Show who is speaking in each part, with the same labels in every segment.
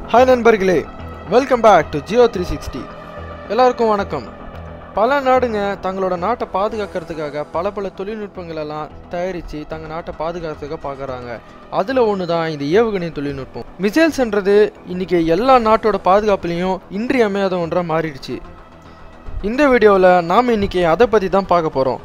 Speaker 1: hi நண்பர்களே welcome back to Jio three sixty எல்லாருக்கும் வணக்கம் பல நாடுங்க தங்களோட நாட்டை பாதுகாக்கிறதுக்காக பல பல தொழில்நுட்பங்கள் எல்லாம் தயாரித்து தங்கள் நாட்டை பாதுகாக்கிறதுக்காக பார்க்குறாங்க அதில் ஒன்று தான் இந்த ஏவுகணை தொழில்நுட்பம் மிசைல்ஸ்ன்றது இன்றைக்கி எல்லா நாட்டோட பாதுகாப்புலேயும் இன்றியமையாத ஒன்றாக மாறிடுச்சு இந்த வீடியோவில் நாம் இன்றைக்கி அதை பற்றி தான் பார்க்க போகிறோம்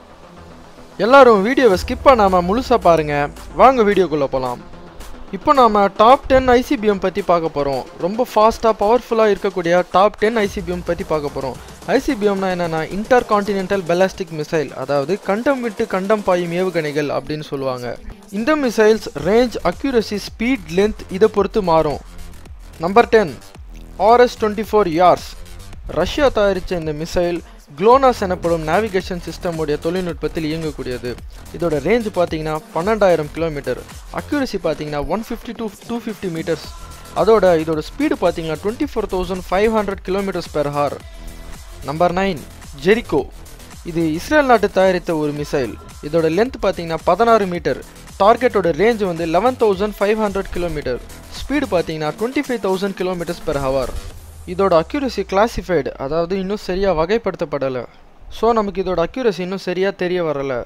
Speaker 1: எல்லாரும் வீடியோவை ஸ்கிப் பண்ணாமல் முழுசாக பாருங்கள் வாங்க வீடியோக்குள்ளே போகலாம் இப்போ நாம டாப் டென் ஐசிபிஎம் பற்றி பார்க்க போகிறோம் ரொம்ப ஃபாஸ்ட்டாக பவர்ஃபுல்லாக இருக்கக்கூடிய டாப் டென் ஐசிபிஎம் பற்றி பார்க்க போகிறோம் ஐசிபிஎம்னா என்னென்னா இன்டர் கான்டினென்டல் பெலாஸ்டிக் மிசைல் அதாவது கண்டம் விட்டு கண்டம் பாயும் ஏவுகணைகள் அப்படின்னு சொல்லுவாங்க இந்த missiles range accuracy speed length இதை பொறுத்து மாறும் number ten RS twenty four Yars Russia தயாரித்த இந்த மிசைல் குளோனாஸ் எனப்படும் நேவிகேஷன் சிஸ்டம் உடைய தொழில்நுட்பத்தில் இயங்கக்கூடியது இதோட ரேஞ்ச் பார்த்தீங்கன்னா பன்னெண்டாயிரம் கிலோமீட்டர் அக்யூரசி பார்த்தீங்கன்னா one fifty two two fifty metres அதோட இதோட ஸ்பீடு பார்த்தீங்கன்னா twenty four thousand five hundred kilometres per hour number nine Jericho இது இஸ்ரேல் நாட்டு தயாரித்த ஒரு மிசைல் இதோட லென்த் பார்த்தீங்கன்னா பதினாறு மீட்டர் டார்கெட்டோட ரேஞ்ச் வந்து eleven thousand five hundred kilometre speed பார்த்தீங்கன்னா twenty five thousand kilometres per hour இதோட அக்யூரசி கிளாசிஃபைடு அதாவது இன்னும் சரியாக வகைப்படுத்தப்படலை ஸோ நமக்கு இதோட அக்யூரசி இன்னும் சரியாக தெரிய வரலை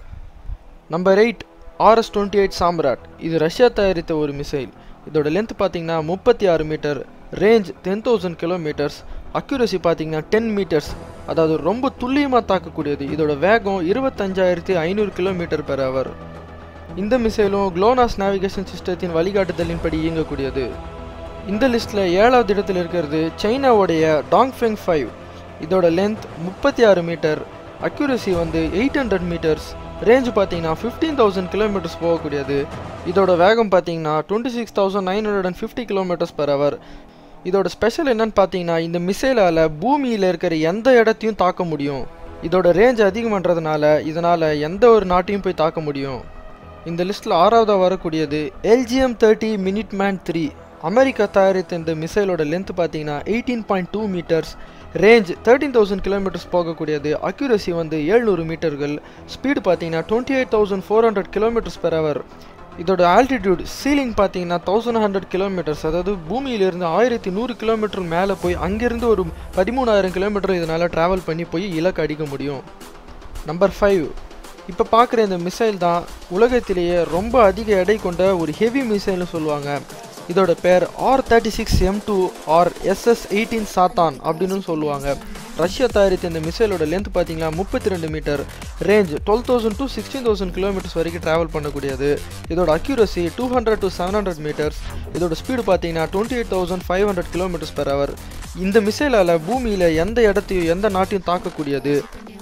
Speaker 1: number eight RS twenty eight Sarmat இது ரஷ்யா தயாரித்த ஒரு மிசைல் இதோட லென்த் பார்த்தீங்கன்னா முப்பத்தி ஆறு metre range ten thousand kilometres accuracy பார்த்தீங்கன்னா டென் மீட்டர்ஸ் அதாவது ரொம்ப துல்லியமாக தாக்கக்கூடியது இதோட வேகம் இருபத்தஞ்சாயிரத்தி ஐநூறு கிலோமீட்டர் பெர் ஹவர் இந்த மிசைலும் குளோனாஸ் நேவிகேஷன் சிஸ்டத்தின் வழிகாட்டுதலின்படி இயங்கக்கூடியது இந்த லிஸ்ட்டில் ஏழாவது இடத்துல இருக்கிறது சைனாவுடைய டாங்ஃபெங் ஃபைவ் இதோட லென்த் முப்பத்தி ஆறு மீட்டர் அக்யூரசி வந்து எயிட் ஹண்ட்ரட் மீட்டர்ஸ் ரேஞ்ச் பார்த்தீங்கன்னா ஃபிஃப்டீன் தௌசண்ட் கிலோமீட்டர்ஸ் போகக்கூடியது இதோட வேகம் பார்த்தீங்கன்னா twenty six thousand nine hundred and fifty kilometres per hour இதோட ஸ்பெஷல் என்னன்னு பார்த்தீங்கன்னா இந்த மிசைலால் பூமியில் இருக்கிற எந்த இடத்தையும் தாக்க முடியும் இதோட ரேஞ்ச் அதிகமன்றதுனால இதனால் எந்த ஒரு நாட்டையும் போய் தாக்க முடியும் இந்த லிஸ்ட்டில் ஆறாவதாக வரக்கூடியது LGM thirty minuteman three America தயாரித்த இந்த மிசைலோட லென்த் பார்த்தீங்கன்னா eighteen point two metres range thirteen thousand kilometres போகக்கூடியது அக்யூரசி வந்து ஏழ்நூறு மீட்டர்கள் ஸ்பீடு பார்த்தீங்கன்னா twenty eight thousand four hundred kilometres per hour இதோட ஆல்டிடியூட் சீலிங் பார்த்தீங்கன்னா தௌசண்ட் ஹண்ட்ரட் கிலோமீட்டர்ஸ் அதாவது பூமியிலிருந்து ஆயிரத்தி நூறு கிலோமீட்டர் மேலே போய் அங்கேருந்து ஒரு பதிமூணாயிரம் கிலோமீட்டர் இதனால் ட்ராவல் பண்ணி போய் இலக்கு அடிக்க முடியும் நம்பர் ஃபைவ் இப்போ பார்க்குற இந்த மிசைல் தான் உலகத்திலேயே ரொம்ப அதிக எடை கொண்ட ஒரு ஹெவி மிசைல்னு சொல்லுவாங்க இதோட பேர் R thirty six M two R SS eighteen Satan அப்படின்னு சொல்லுவாங்க ரஷ்யா தயாரித்த இந்த மிசைலோட லென்த் பார்த்தீங்கன்னா முப்பத்தி ரெண்டு metre range twelve thousand to sixteen thousand kilometres வரைக்கும் ட்ராவல் பண்ணக்கூடியது இதோட accuracy two hundred to seven hundred metres இதோட ஸ்பீடு பார்த்தீங்கன்னா twenty eight thousand five hundred kilometres per hour இந்த மிசைலால் பூமியில் எந்த இடத்தையும் எந்த நாட்டையும் தாக்கக்கூடியது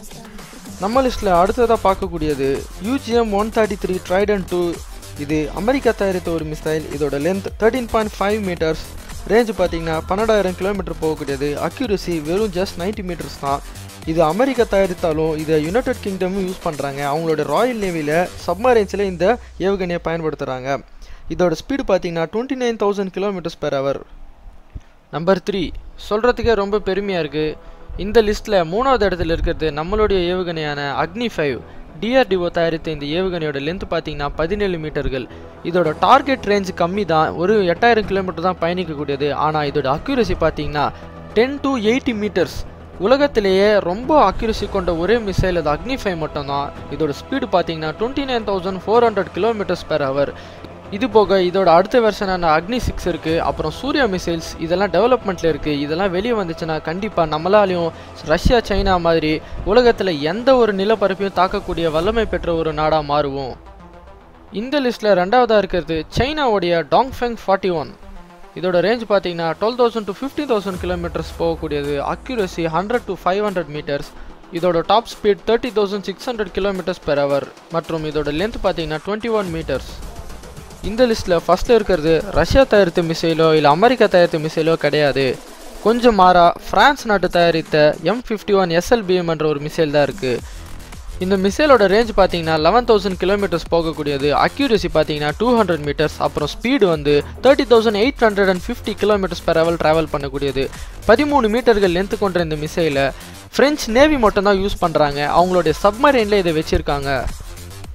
Speaker 1: நம்ம லிஸ்ட்டில் அடுத்ததாக பார்க்கக்கூடியது UGM one thirty three Trident two இது அமெரிக்கா தயாரித்த ஒரு மிசைல் இதோட length thirteen point five metres range பார்த்தீங்கன்னா பன்னெண்டாயிரம் கிலோமீட்டர் போகக்கூடியது அக்யூரசி வெறும் ஜஸ்ட் நைன்டி மீட்டர்ஸ் தான் இது அமெரிக்கா தயாரித்தாலும் இதை யுனைடெட் கிங்டமும் யூஸ் பண்ணுறாங்க அவங்களோட ராயல் நேவியில் சப்மரைன்ஸில் இந்த ஏவுகணையை பயன்படுத்துகிறாங்க இதோட ஸ்பீடு பார்த்தீங்கன்னா twenty nine thousand kilometres per hour number three சொல்கிறதுக்கே ரொம்ப பெருமையாக இருக்குது இந்த லிஸ்ட்டில் மூணாவது இடத்துல இருக்கிறது நம்மளுடைய ஏவுகணையான அக்னி ஃபைவ் டிஆர்டிஓ தயாரித்த இந்த ஏவுகணையோட லென்த் பார்த்தீங்கன்னா பதினேழு மீட்டர்கள் இதோட டார்கெட் ரேஞ்ச் கம்மி தான் ஒரு எட்டாயிரம் கிலோமீட்டர் தான் பயணிக்கக்கூடியது ஆனால் இதோட அக்யூரசி பார்த்தீங்கன்னா டென் டு எயிட்டி மீட்டர்ஸ் உலகத்திலேயே ரொம்ப அக்யூரசி கொண்ட ஒரே மிசைல் அது அக்னி ஃபைவ் மட்டும்தான் இதோட ஸ்பீடு பார்த்தீங்கன்னா twenty nine thousand four hundred kilometres per hour இது போக இதோட அடுத்த வெர்ஷனான அக்னி சிக்ஸ் இருக்குது அப்புறம் சூர்யா மிசைல்ஸ் இதெல்லாம் டெவலப்மெண்ட்டில் இருக்குது இதெல்லாம் வெளியே வந்துச்சுன்னா கண்டிப்பாக நம்மளாலையும் ரஷ்யா சைனா மாதிரி உலகத்தில் எந்த ஒரு நிலப்பரப்பையும் தாக்கக்கூடிய வல்லமை பெற்ற ஒரு நாடாக மாறுவோம் இந்த லிஸ்ட்டில் ரெண்டாவதாக இருக்கிறது சைனாவுடைய டாங்ஃபெங் ஃபார்ட்டி ஒன் இதோட ரேஞ்ச் பார்த்தீங்கன்னா twelve thousand to fifteen thousand kilometres போகக்கூடியது accuracy hundred to five hundred metres இதோட top speed thirty thousand six hundred kilometres per hour மற்றும் இதோட லென்த் பார்த்தீங்கன்னா டுவெண்ட்டி ஒன் மீட்டர்ஸ் இந்த லிஸ்ட்டில் ஃபஸ்ட்டில் இருக்கிறது ரஷ்யா தயாரித்த மிசைலோ இல்லை அமெரிக்கா தயாரித்த மிசைலோ கிடையாது கொஞ்சம் மாறா ஃப்ரான்ஸ் நாட்டு தயாரித்த எம் ஃபிஃப்டி ஒன் எஸ்எல்பிஎம் என்ற ஒரு மிசைல் தான் இருக்குது இந்த மிசைலோட ரேஞ்ச் பார்த்தீங்கன்னா லெவன் தௌசண்ட் கிலோமீட்டர்ஸ் போகக்கூடியது அக்யூரசி பார்த்தீங்கன்னா டூ ஹண்ட்ரட் மீட்டர்ஸ் அப்புறம் ஸ்பீடு வந்து thirty thousand eight hundred and fifty kilometres per hour travel பண்ணக்கூடியது பதிமூணு மீட்டர்கள் லென்த் கொண்ட இந்த மிசைலை ஃப்ரெஞ்ச் நேவி மட்டும் தான் யூஸ் பண்ணுறாங்க அவங்களுடைய சப்மரைனில் இதை வச்சுருக்காங்க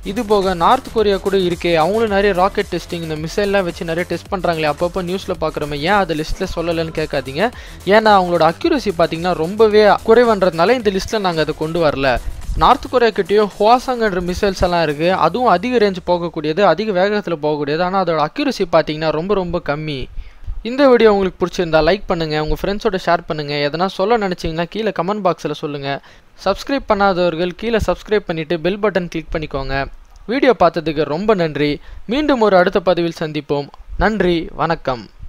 Speaker 1: இது போக நார்த் கொரியா கூட இருக்கே அவங்களும் நிறைய ராக்கெட் டெஸ்டிங் இந்த மிசைல்லாம் வச்சு நிறைய டெஸ்ட் பண்ணுறாங்களே அப்பப்போ நியூஸில் பார்க்குறோமே ஏன் அதை லிஸ்ட்டில் சொல்லலைன்னு கேட்காதீங்க ஏன்னா அவங்களோட அக்யூரசி பார்த்தீங்கன்னா ரொம்பவே குறைவன்றதுனால இந்த லிஸ்ட்டில் நாங்கள் அதை கொண்டு வரல நார்த் கொரியா கிட்டேயும் ஹுவாசாங்கன்ற மிசைல்ஸ் எல்லாம் இருக்குது அதுவும் அதிக ரேஞ்ச் போகக்கூடியது அதிக வேகத்தில் போகக்கூடியது ஆனால் அதோட அக்யூரசி பார்த்தீங்கன்னா ரொம்ப ரொம்ப கம்மி இந்த வீடியோ உங்களுக்கு பிடிச்சிருந்தா லைக் பண்ணுங்கள் உங்கள் ஃப்ரெண்ட்ஸோட ஷேர் பண்ணுங்கள் எதனா சொல்ல நினச்சிங்கன்னா கீழே கமெண்ட் பாக்ஸில் சொல்லுங்கள் சப்ஸ்கிரைப் பண்ணாதவர்கள் கீழே சப்ஸ்கிரைப் பண்ணிவிட்டு பெல் பட்டன் கிளிக் பண்ணிக்கோங்க வீடியோ பார்த்ததுக்கு ரொம்ப நன்றி மீண்டும் ஒரு அடுத்த பதிவில் சந்திப்போம் நன்றி வணக்கம்